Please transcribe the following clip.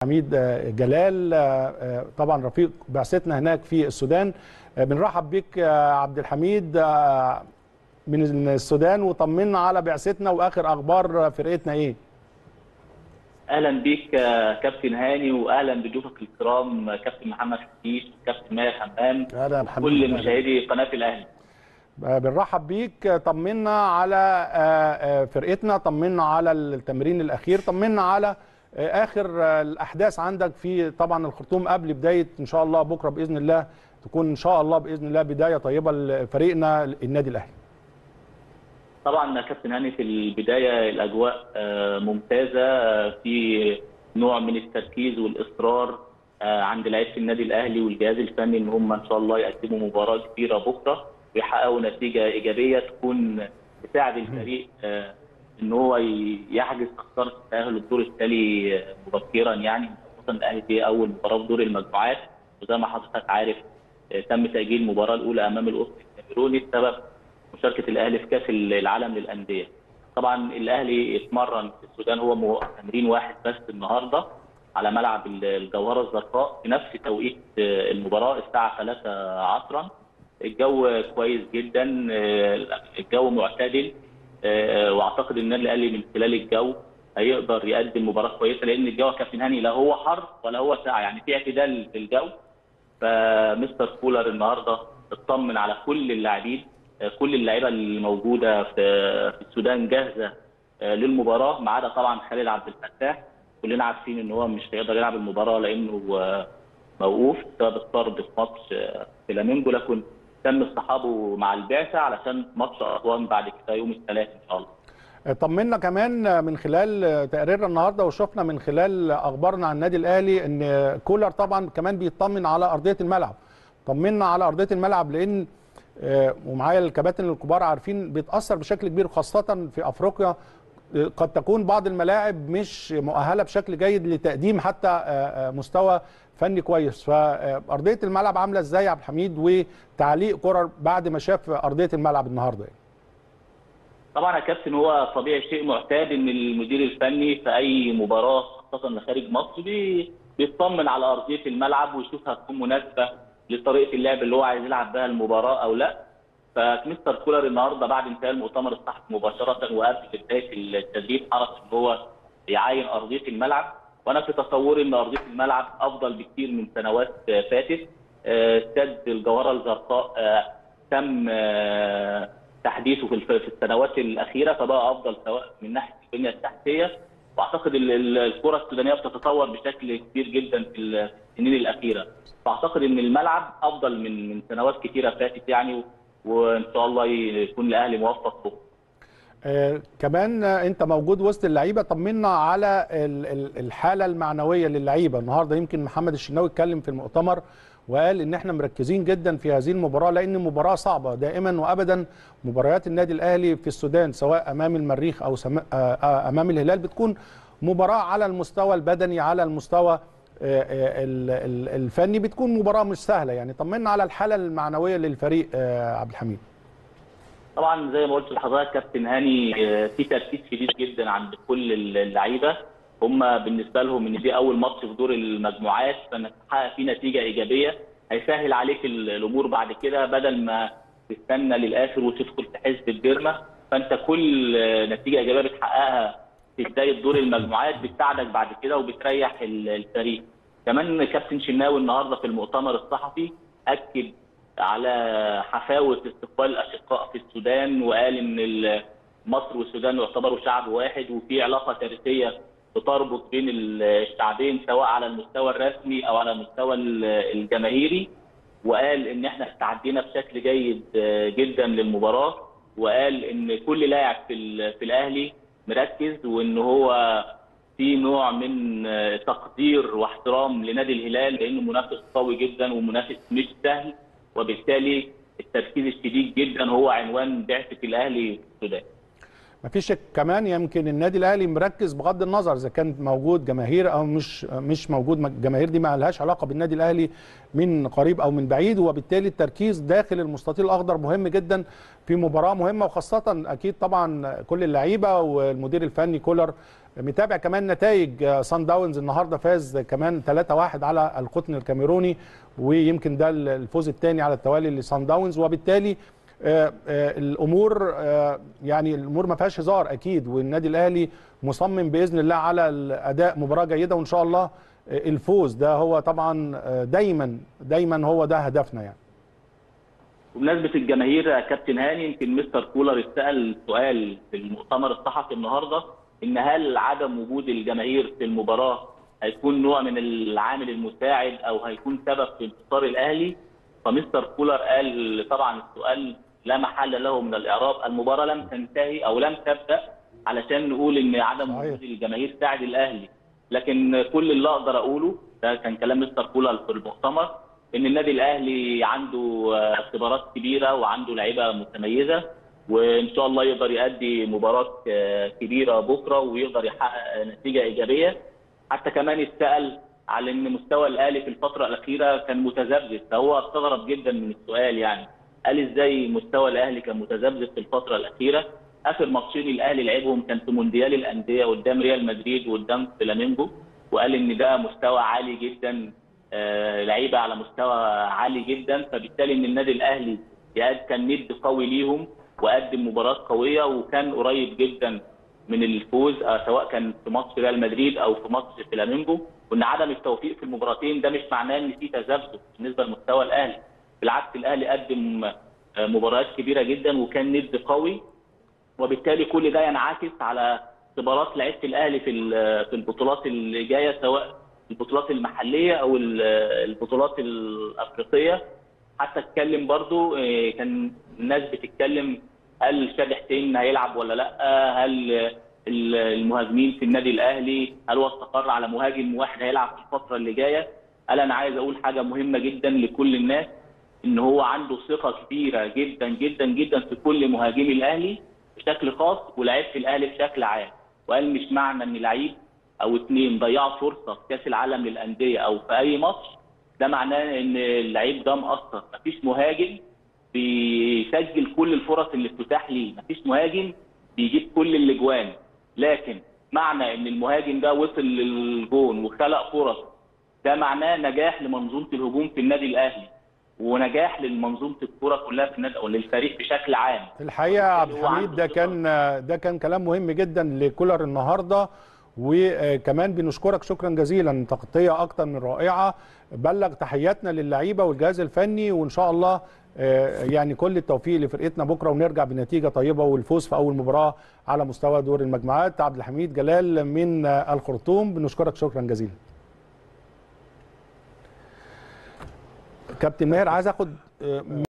حميد جلال طبعا رفيق بعثتنا هناك في السودان بنرحب بك يا عبد الحميد من السودان وطمنا على بعثتنا واخر اخبار فرقتنا ايه اهلا بيك كابتن هاني واهلا بضيوفك الكرام كابتن محمد حشيش وكابتن ماهر حمام اهلا يا محمد كل مشاهدي قناه الاهلي بنرحب بيك طمنا على فرقتنا طمنا على التمرين الاخير طمنا على اخر الاحداث عندك في طبعا الخرطوم قبل بدايه ان شاء الله بكره باذن الله تكون ان شاء الله باذن الله بدايه طيبه لفريقنا النادي الاهلي طبعا يا كابتن هاني في البدايه الاجواء ممتازه في نوع من التركيز والاصرار عند لعيبه النادي الاهلي والجهاز الفني ان هم ان شاء الله يقدموا مباراه كبيره بكره ويحققوا نتيجه ايجابيه تكون تساعد الفريق ان هو يحجز خساره التاهل للدور التالي مبكرا يعني خصوصا الاهلي في اول مباراه في دور المجموعات وزي ما حضرتك عارف تم تاجيل المباراه الاولى امام القطن الكاميروني بسبب مشاركه الاهلي في كاس العالم للانديه. طبعا الاهلي اتمرن في السودان هو تمرين واحد بس النهارده على ملعب الجوهره الزرقاء في نفس توقيت المباراه الساعه 3 عصرا. الجو كويس جدا الجو معتدل واعتقد ان النادي الاهلي من خلال الجو هيقدر يقدم مباراه كويسه لان الجو كابتن هاني لا هو حر ولا هو ساقع يعني في اعتدال في الجو فمستر كولر النهارده اطمن على كل اللاعبين كل اللعيبه اللي موجوده في في السودان جاهزه للمباراه ما عدا طبعا خالد عبد الفتاح كلنا عارفين ان هو مش هيقدر يلعب المباراه لانه موقوف بسبب الطرد في ماتش فلامينجو لكن تم اصطحابه مع البعثه علشان ماتش اسوان بعد كده يوم الثلاث ان شاء الله. طمنا كمان من خلال تقريرنا النهارده وشفنا من خلال اخبارنا عن النادي الاهلي ان كولر طبعا كمان بيطمن على ارضيه الملعب. طمنا على ارضيه الملعب لان ومعايا الكباتن الكبار عارفين بيتاثر بشكل كبير خاصه في افريقيا قد تكون بعض الملاعب مش مؤهله بشكل جيد لتقديم حتى مستوى فني كويس فارضيه الملعب عامله ازاي يا عبد الحميد وتعليق كرر بعد ما شاف ارضيه الملعب النهارده طبعا يا كابتن هو طبيعي شيء معتاد ان المدير الفني في اي مباراه خاصه خارج مصر بيطمن على ارضيه الملعب ويشوف هتكون مناسبه لطريقه اللعب اللي هو عايز يلعب بها المباراه او لا فمستر كولر النهارده بعد انتهاء المؤتمر الصحفي مباشره وقبل بدايه التدريب حرص ان هو يعاين ارضيه الملعب وانا في تصوري ان ارضيه الملعب افضل بكثير من سنوات فاتت استاد الجوهره الزرقاء تم تحديثه في السنوات الاخيره فبقى افضل سواء من ناحيه البنيه التحتيه واعتقد الكره السودانيه بتتطور بشكل كبير جدا في السنين الاخيره فاعتقد ان الملعب افضل من من سنوات كثيره فاتت يعني وان شاء الله يكون الاهلي موفق بكره آه كمان انت موجود وسط اللعيبه طمنا على الحاله المعنويه للعيبه النهارده يمكن محمد الشناوي اتكلم في المؤتمر وقال ان احنا مركزين جدا في هذه المباراه لان المباراه صعبه دائما وابدا مباريات النادي الاهلي في السودان سواء امام المريخ او امام الهلال بتكون مباراه على المستوى البدني على المستوى الفني بتكون مباراه مش سهله يعني طمنا على الحاله المعنويه للفريق عبد الحميد طبعا زي ما قلت لحضرتك كابتن هاني في تركيز شديد جدا عند كل اللعيبه هم بالنسبه لهم ان دي اول ماتش في دور المجموعات فانك تحقق فيه نتيجه ايجابيه هيسهل عليك الامور بعد كده بدل ما تستنى للاخر وتدخل في حزب الدرمه فانت كل نتيجه ايجابيه بتحققها في بدايه دور المجموعات بتساعدك بعد كده وبتريح الفريق. كمان كابتن شناوي النهارده في المؤتمر الصحفي اكد على حفاوه استقبال الاشقاء في السودان وقال ان مصر والسودان يعتبروا شعب واحد وفي علاقه تاريخيه بتربط بين الشعبين سواء على المستوى الرسمي او على المستوى الجماهيري وقال ان احنا استعدينا بشكل جيد جدا للمباراه وقال ان كل لاعب في في الاهلي مركز وان هو في نوع من تقدير واحترام لنادي الهلال لانه منافس قوي جدا ومنافس مش سهل وبالتالي التركيز الشديد جدا هو عنوان بعثه الاهلي في السودان. مفيش شك كمان يمكن النادي الاهلي مركز بغض النظر اذا كان موجود جماهير او مش مش موجود جماهير دي ما لهاش علاقه بالنادي الاهلي من قريب او من بعيد وبالتالي التركيز داخل المستطيل الاخضر مهم جدا في مباراه مهمه وخاصه اكيد طبعا كل اللعيبه والمدير الفني كولر متابع كمان نتائج سان داونز النهارده فاز كمان 3-1 على القطن الكاميروني ويمكن ده الفوز الثاني على التوالي لسان داونز وبالتالي آه، آه، الامور آه، يعني الامور ما فيهاش هزار اكيد والنادي الاهلي مصمم باذن الله على الاداء مباراه جيده وان شاء الله آه، الفوز ده هو طبعا آه، دايما دايما هو ده هدفنا يعني بمناسبة الجماهير يا كابتن هاني يمكن مستر كولر اتسأل سؤال في المؤتمر الصحفي النهارده ان هل عدم وجود الجماهير في المباراة هيكون نوع من العامل المساعد او هيكون سبب في انتصار الاهلي فمستر كولر قال طبعا السؤال لا محل له من الاعراب المباراة لم تنتهي او لم تبدأ علشان نقول ان عدم صحيح. وجود الجماهير ساعد الاهلي لكن كل اللي اقدر اقوله ده كان كلام مستر كولر في المؤتمر ان النادي الاهلي عنده آه، خبرات كبيره وعنده لعيبه متميزه وان شاء الله يقدر يؤدي مباراه آه، كبيره بكره ويقدر يحقق نتيجه ايجابيه حتى كمان اتسال على ان مستوى الاهلي في الفتره الاخيره كان متذبذب فهو استغرب جدا من السؤال يعني قال ازاي مستوى الاهلي كان متذبذب في الفتره الاخيره اخر ماتشين الاهلي لعبهم كان في مونديال الانديه قدام ريال مدريد وقدام فلامينجو وقال ان ده مستوى عالي جدا آه، لعيبه على مستوى عالي جدا فبالتالي ان النادي الاهلي يقد كان ند قوي ليهم وقدم مباراه قويه وكان قريب جدا من الفوز آه، سواء كان في ماتش ريال مدريد او في ماتش فلامينجو وان عدم التوفيق في المباراتين ده مش معناه ان في تذبذب بالنسبه لمستوى الاهلي بالعكس الاهلي قدم آه، مباريات كبيره جدا وكان ند قوي وبالتالي كل ده ينعكس على خبرات لعيبه الاهلي في ال- في البطولات اللي جايه سواء البطولات المحليه او ال- البطولات الافريقيه حتى اتكلم برضو إيه، كان الناس بتتكلم هل شادي حسين هيلعب ولا لا هل ال- المهاجمين في النادي الاهلي هل هو استقر على مهاجم واحد هيلعب في الفتره اللي جايه قال انا عايز اقول حاجه مهمه جدا لكل الناس ان هو عنده ثقه كبيره جدا جدا جدا في كل مهاجمي الاهلي بشكل خاص ولاعيبه الاهلي بشكل عام وقال مش معنى ان لعيب او اثنين ضيعوا فرصه في كاس العالم للانديه او في اي ماتش ده معناه ان اللعيب ده مقصر مفيش مهاجم بيسجل كل الفرص اللي بتتاح ليه مفيش مهاجم بيجيب كل الاجوان لكن معنى ان المهاجم ده وصل للجون وخلق فرص ده معناه نجاح لمنظومه الهجوم في النادي الاهلي ونجاح لمنظومه الكره كلها في النادي او للفريق بشكل عام الحقيقه يا عبد هو الحميد عنده ده ثقة. كان ده كان كلام مهم جدا لكولر النهارده وكمان بنشكرك شكرا جزيلا تغطيه اكتر من رائعه بلغ تحياتنا للعيبه والجهاز الفني وان شاء الله آه، يعني كل التوفيق لفرقتنا بكره ونرجع بنتيجه طيبه والفوز في اول مباراه على مستوى دور المجموعات عبد الحميد جلال من آه، الخرطوم بنشكرك شكرا جزيلا كابتن ماهر عايز اخد آه،